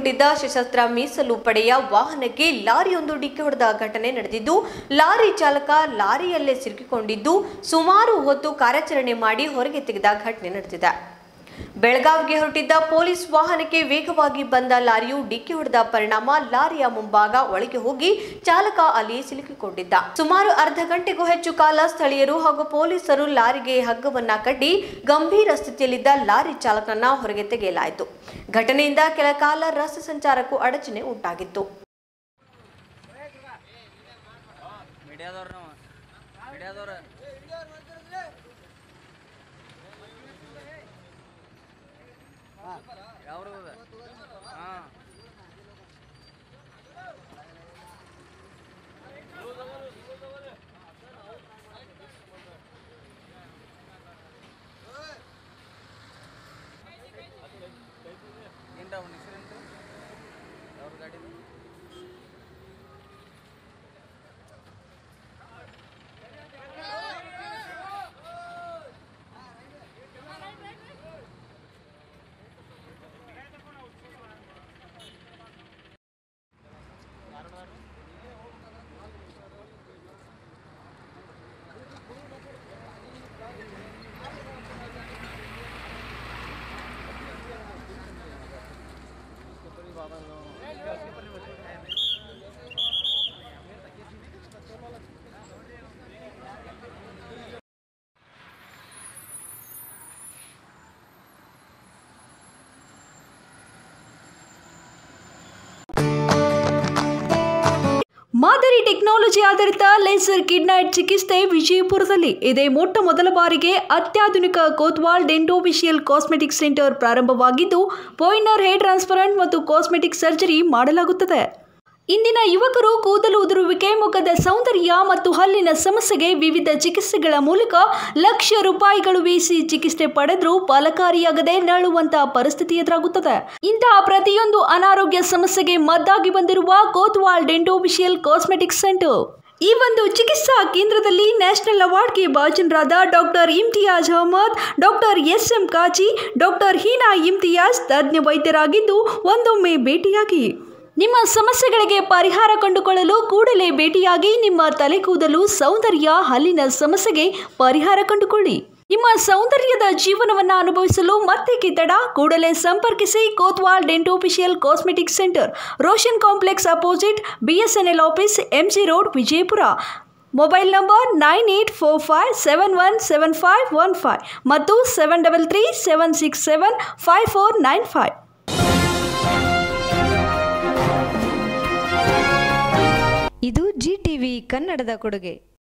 ಹೊರಟಿದ್ದ ಸಶಸ್ತ್ರ ಮೀಸಲು ಪಡೆಯ ವಾಹನಕ್ಕೆ ಲಾರಿಯೊಂದು ಡಿಕ್ಕಿ ಹೊಡೆದ ಘಟನೆ ನಡೆದಿದ್ದು ಲಾರಿ ಚಾಲಕ ಲಾರಿಯಲ್ಲೇ ಸಿಲುಕಿಕೊಂಡಿದ್ದು ಸುಮಾರು ಹೊತ್ತು ಕಾರ್ಯಾಚರಣೆ ಮಾಡಿ ಹೊರಗೆ ತೆಗೆದ ಘಟನೆ ನಡೆದಿದೆ ಬೆಳಗಾವಿಗೆ ಹೊರಟಿದ್ದ ಪೊಲೀಸ್ ವಾಹನಕ್ಕೆ ವೇಗವಾಗಿ ಬಂದ ಲಾರಿಯು ಡಿಕ್ಕಿ ಹೊಡೆದ ಪರಿಣಾಮ ಲಾರಿಯ ಮುಂಭಾಗ ಒಳಗೆ ಹೋಗಿ ಚಾಲಕ ಅಲ್ಲಿ ಸಿಲುಕಿಕೊಂಡಿದ್ದ ಸುಮಾರು ಅರ್ಧ ಗಂಟೆಗೂ ಹೆಚ್ಚು ಕಾಲ ಸ್ಥಳೀಯರು ಹಾಗೂ ಪೊಲೀಸರು ಲಾರಿಗೆ ಹಗ್ಗವನ್ನ ಕಡ್ಡಿ ಗಂಭೀರ ಸ್ಥಿತಿಯಲ್ಲಿದ್ದ ಲಾರಿ ಚಾಲಕನನ್ನ ಹೊರಗೆ ತೆಗೆಯಲಾಯಿತು ಘಟನೆಯಿಂದ ಕೆಲ ಕಾಲ ರಸ್ತೆ ಸಂಚಾರಕ್ಕೂ ಅಡಚಣೆ ಉಂಟಾಗಿತ್ತು ಮೀಡಿಯಾದವ್ರು ನಾವು ಮೀಡಿಯಾದವ್ರು ಯಾವ್ರು ಹಾಂ ಏನ್ರ ಅವ್ನ ಹೆಸರೇನ್ರಿ ಅವ್ರ ಗಾಡಿದು ಮಾದರಿ ಟೆಕ್ನಾಲಜಿ ಆಧಾರಿತ ಲೇಸರ್ ಕಿಡ್ನೈಟ್ ಚಿಕಿತ್ಸೆ ವಿಜಯಪುರದಲ್ಲಿ ಇದೇ ಮೊಟ್ಟ ಮೊದಲ ಬಾರಿಗೆ ಅತ್ಯಾಧುನಿಕ ಕೋತ್ವಾಲ್ ಡೆಂಟೋವಿಷಿಯಲ್ ಕಾಸ್ಮೆಟಿಕ್ ಸೆಂಟರ್ ಪ್ರಾರಂಭವಾಗಿದ್ದು ಪೋಯ್ನರ್ ಹೇರ್ ಟ್ರಾನ್ಸ್ಪರೆಂಟ್ ಮತ್ತು ಕಾಸ್ಮೆಟಿಕ್ ಸರ್ಜರಿ ಮಾಡಲಾಗುತ್ತದೆ ಇಂದಿನ ಯುವಕರು ಕೂದಲು ಉದುರುವಿಕೆ ಮುಖದ ಸೌಂದರ್ಯ ಮತ್ತು ಹಲ್ಲಿನ ಸಮಸ್ಯೆಗೆ ವಿವಿಧ ಚಿಕಿತ್ಸೆಗಳ ಮೂಲಕ ಲಕ್ಷ ರೂಪಾಯಿಗಳು ವೀಸಿ ಚಿಕಿತ್ಸೆ ಪಡೆದರೂ ಫಲಕಾರಿಯಾಗದೆ ನರಳುವಂತಹ ಪರಿಸ್ಥಿತಿ ಎದುರಾಗುತ್ತದೆ ಇಂತಹ ಪ್ರತಿಯೊಂದು ಅನಾರೋಗ್ಯ ಸಮಸ್ಯೆಗೆ ಮದ್ದಾಗಿ ಬಂದಿರುವ ಕೋತ್ವಾಲ್ ಡೆಂಟೋವಿಷಿಯಲ್ ಕಾಸ್ಮೆಟಿಕ್ ಸೆಂಟರ್ ಈ ಒಂದು ಚಿಕಿತ್ಸಾ ಕೇಂದ್ರದಲ್ಲಿ ನ್ಯಾಷನಲ್ ಅವಾರ್ಡ್ಗೆ ಭಾಜನರಾದ doctor Imtiaz Ahmed doctor S M Kazi doctor Heena Imtiaz ತಜ್ಞ ವೈದ್ಯರಾಗಿದ್ದು ಒಂದೊಮ್ಮೆ ಭೇಟಿಯಾಗಿ ನಿಮ್ಮ ಸಮಸ್ಯೆಗಳಿಗೆ ಪರಿಹಾರ ಕಂಡುಕೊಳ್ಳಲು ಕೂಡಲೇ ಭೇಟಿಯಾಗಿ ನಿಮ್ಮ ತಲೆ ಕೂದಲು ಸೌಂದರ್ಯ ಹಲ್ಲಿನ ಸಮಸ್ಯೆಗೆ ಪರಿಹಾರ ಕಂಡುಕೊಳ್ಳಿ ನಿಮ್ಮ ಸೌಂದರ್ಯದ ಜೀವನವನ್ನು ಅನುಭವಿಸಲು ಮತ್ತೆ ಕಿತ್ತಡ ಕೂಡಲೇ ಸಂಪರ್ಕಿಸಿ Kotwal dentofacial cosmetic centre Roshan complex opposite BSNL office MG road Vijayapura mobile number nine eight four five seven one seven five one five ಮತ್ತು seven double three seven six seven five four nine five ಇದು Zee TV ಕನ್ನಡದ ಕೊಡುಗೆ